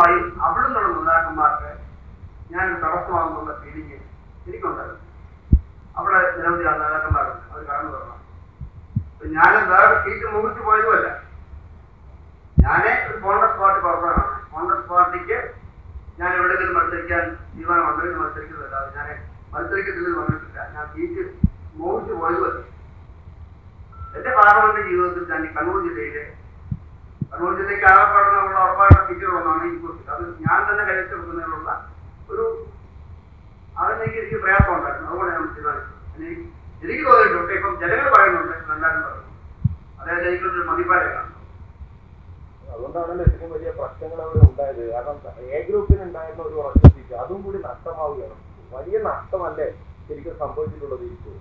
സ്വാഭാവികമായും അവിടെ നിന്നുള്ള നേതാക്കന്മാർക്ക് ഞാൻ തടസ്സമാകുന്നുള്ള ഫീലിംഗ് എനിക്കുണ്ടായിരുന്നു അവിടെ നിരവധി നേതാക്കന്മാരുണ്ട് അവർ കടന്നു വരണം അപ്പൊ ഞാൻ വേറെ സീറ്റ് മുറിച്ച് പോയതുമല്ല ഞാൻ ഒരു കോൺഗ്രസ് പാർട്ടി പ്രവർത്തകനാണ് കോൺഗ്രസ് പാർട്ടിക്ക് ഞാൻ എവിടെയെങ്കിലും മത്സരിക്കാൻ തീരുമാനമുണ്ടെങ്കിൽ മത്സരിക്കുന്നതല്ലാതെ ഞാൻ മത്സരിക്കത്തിൽ വന്നിട്ടില്ല ഞാൻ സീറ്റ് മോഹിച്ചു പോയതുമല്ല എന്റെ പാർലമെന്റ് ജീവിതത്തിൽ ഞാൻ ഈ കണ്ണൂർ ജില്ലയിലെ കണ്ണൂർ ജില്ലയ്ക്ക് ആകപ്പാടുള്ള ഉറപ്പായിട്ടുള്ള സീറ്റുകളൊന്നാണ് ഈ കുറിച്ച് അത് ഞാൻ തന്നെ കൈവശെടുക്കുന്നതിനുള്ള ഒരു അതിനെനിക്ക് എനിക്ക് പ്രയാസം ഉണ്ടായിരുന്നു അതുകൊണ്ട് ഞാൻ തീരുമാനിച്ചു എനിക്ക് എനിക്ക് തോന്നിയിട്ടുണ്ട് ഇപ്പം ജനങ്ങൾ പറയുന്നുണ്ട് രണ്ടായിരം പറഞ്ഞു അതായത് എനിക്കൊരു മതിപ്പാലയാണ് അതുകൊണ്ടാണല്ലോ ഇത്രയും വലിയ പ്രശ്നങ്ങൾ അവിടെ ഉണ്ടായത് കാരണം എ ഗ്രൂപ്പിന് ഉണ്ടായിരുന്ന ഒരു ഉറച്ച സീറ്റ് അതും കൂടി നഷ്ടമാവുകയാണ് വലിയ നഷ്ടമല്ലേ ശരിക്കും സംഭവിച്ചിട്ടുള്ളത് ഇപ്പോൾ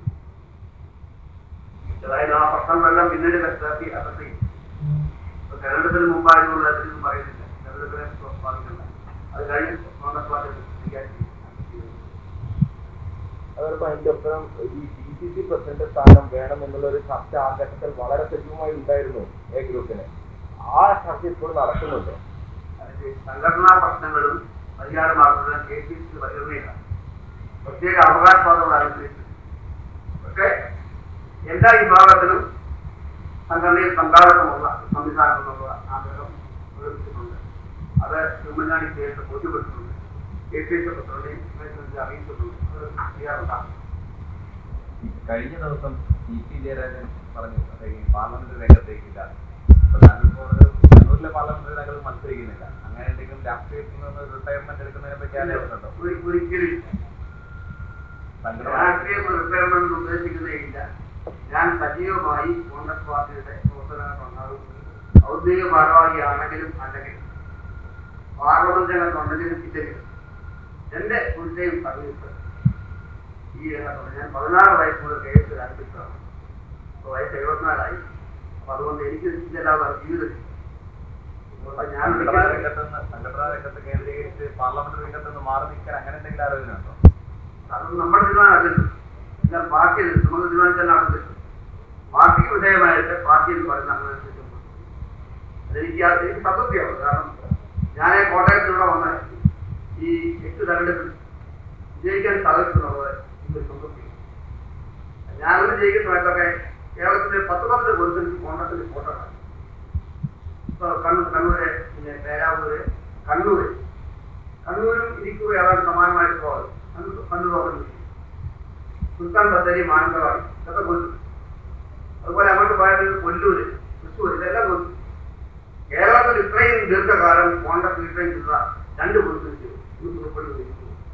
അതായത് ആ പ്രശ്നങ്ങളെല്ലാം പിന്നീട് വ്യക്തമാക്കി അകത്തി ഇപ്പൊ തെരഞ്ഞെടുപ്പിന് മുമ്പായിരുന്നുള്ള ഇതിലും പറയുന്നില്ല തെരഞ്ഞെടുപ്പിനെ ബാധിക്കില്ല അത് കഴിഞ്ഞ് കോൺഗ്രസ് പാർട്ടി സ്വീകരിക്കാൻ ചെയ്യും. അതോടൊപ്പം അതിന്റെ ഒപ്പം ഈ ഡി സി സി പ്രസിഡന്റ് സ്ഥാനം വേണം എന്നുള്ള ഒരു ചർച്ച ആ ഘട്ടത്തിൽ വളരെ സജീവമായി ഉണ്ടായിരുന്നു എ ഗ്രൂപ്പിന് ആ ചർച്ച ഇപ്പോൾ നടക്കുന്നുണ്ട് അതിന്റെ സംഘടനാ പ്രശ്നങ്ങളും പരിഹാരമാക്കുന്നത് കെ പി സി പരിഗണനയില്ല പ്രത്യേക അവകാശവാദങ്ങൾ അനുസരിച്ച് പക്ഷേ എല്ലാ വിഭാഗത്തിലും സംഘടനയിൽ പങ്കാളിത്തമുള്ള സംവിധാനം എന്നുള്ള ആഗ്രഹം പ്രകടിപ്പിച്ചിട്ടുണ്ട് അത് ഉമ്മൻചാണ്ടി കേസ് ബോധ്യപ്പെട്ടിട്ടുണ്ട് കെ പി സി പ്രസിഡന്റെയും പ്രസിഡന്റ് അറിയിച്ചിട്ടുണ്ട് അത് ചെയ്യാറുണ്ടാകും കഴിഞ്ഞ ദിവസം ഇ പി ജയരാജൻ പറഞ്ഞു അത് ഈ പാർലമെന്റ് രംഗത്തേക്കില്ല അപ്പൊ താങ്കൾ ഇപ്പോൾ കണ്ണൂരിലെ പാർലമെന്റ് രംഗത്ത് മത്സരിക്കുന്നില്ല അങ്ങനെ എന്തെങ്കിലും രാഷ്ട്രീയത്തിൽ നിന്ന് റിട്ടയർമെന്റ് എടുക്കുന്നതിനെ പറ്റി ആലോചിച്ചിട്ടുണ്ടോ ഒരു- ഒരിക്കലും സംഘടന രാഷ്ട്രീയ റിപ്പയർമെന്റ് ഉദ്ദേശിക്കുന്നേയില്ല ഞാൻ സജീവമായി കോൺഗ്രസ് പാർട്ടിയുടെ പ്രവർത്തനങ്ങളുണ്ടാകും ഔദ്യോഗിക ഭാരവാഹിയാണെങ്കിലും അല്ലെങ്കിലും പാർലമെന്റ് രംഗത്തുണ്ടെങ്കിലും ഇല്ലെങ്കിലും എന്റെ ഫുൾടൈം സർവീസ് ഈ രംഗത്തുണ്ട് ഞാൻ പതിനാറ് വയസ്സ് മുതൽ കെ എസ് ആരംഭിച്ചതാണ് ഇപ്പൊ വയസ്സ് എഴുപത്തിനാലായി അപ്പൊ അതുകൊണ്ട് എനിക്ക് ഇതല്ലാതെ ജീവിതം അപ്പൊ ഞാൻ സംഘടനാ ഒരിക്കലും- രംഗത്ത് നിന്ന് സംഘടനാ രംഗത്ത് കേന്ദ്രീകരിച്ച് പാർലമെന്റ് രംഗത്ത് നിന്ന് മാറി നിൽക്കാൻ അങ്ങനെ എന്തെങ്കിലും ആലോചന ഉണ്ടോ അത് നമ്മുടെ തീരുമാനമല്ലല്ലോ എല്ലാം പാർട്ടി നമുക്ക് തീരുമാനിച്ചാൽ നടന്നില്ല പാർട്ടിക്ക് വിധേയമായിട്ട് പാർട്ടി എന്ന് പറയുന്ന അങ്ങനെ അതെനിക്ക് ആ- എനിക്ക് സംതൃപ്തിയാവും കാരണം ഞാൻ കോട്ടയത്തിലൂടെ വന്ന ഈ എട്ട് തെരഞ്ഞെടുപ്പിൽ വിജയിക്കാൻ സാധിക്കുന്നുള്ളത് എനിക്കൊരു സംതൃപ്തി ഞാനൊന്ന് ജയിക്കുന്ന സമയത്തൊക്കെ കേരളത്തിലെ പത്ത് പത്ത് കോൺഗ്രസ് കോൺഗ്രസിന്റെ വോട്ടാണ് ഇപ്പൊ കണ്ണൂർ കണ്ണൂര് പിന്നെ പേരാവൂര് കണ്ണൂര് കണ്ണൂരും ഇരിക്കുക ഏതാണ്ട് സമാനമായിട്ട് പോകുന്നത് കണ്ണൂർ കണ്ണൂർ ഓർമ്മ സുൽത്താൻ ബത്തേരി മാനന്തവാടി ഇതൊക്കെ കൊല്ലു അതുപോലെ അങ്ങോട്ട് പോയത് കൊല്ലൂര് തൃശ്ശൂർ ഇതെല്ലാം കൊല്ലു കേരളത്തിൽ ഇത്രയും ദീർഘകാലം കോൺഗ്രസ് ഇത്രയും ചെയ്ത രണ്ട് കോൺഗ്രസ് ഉൾപ്പെടുത്തി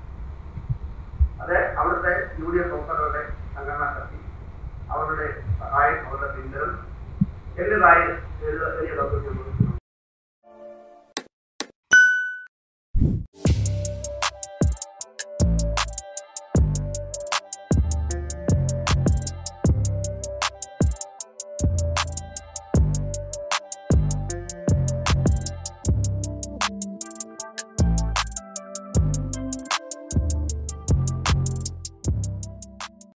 അത് അവിടുത്തെ യു ഡി എഫ് പ്രവർത്തകരുടെ സംഘടനാ ശക്തി അവരുടെ സഹായം അവരുടെ പിന്തുണ എന്നതായി വലിയ വലിയ ദൗത്യം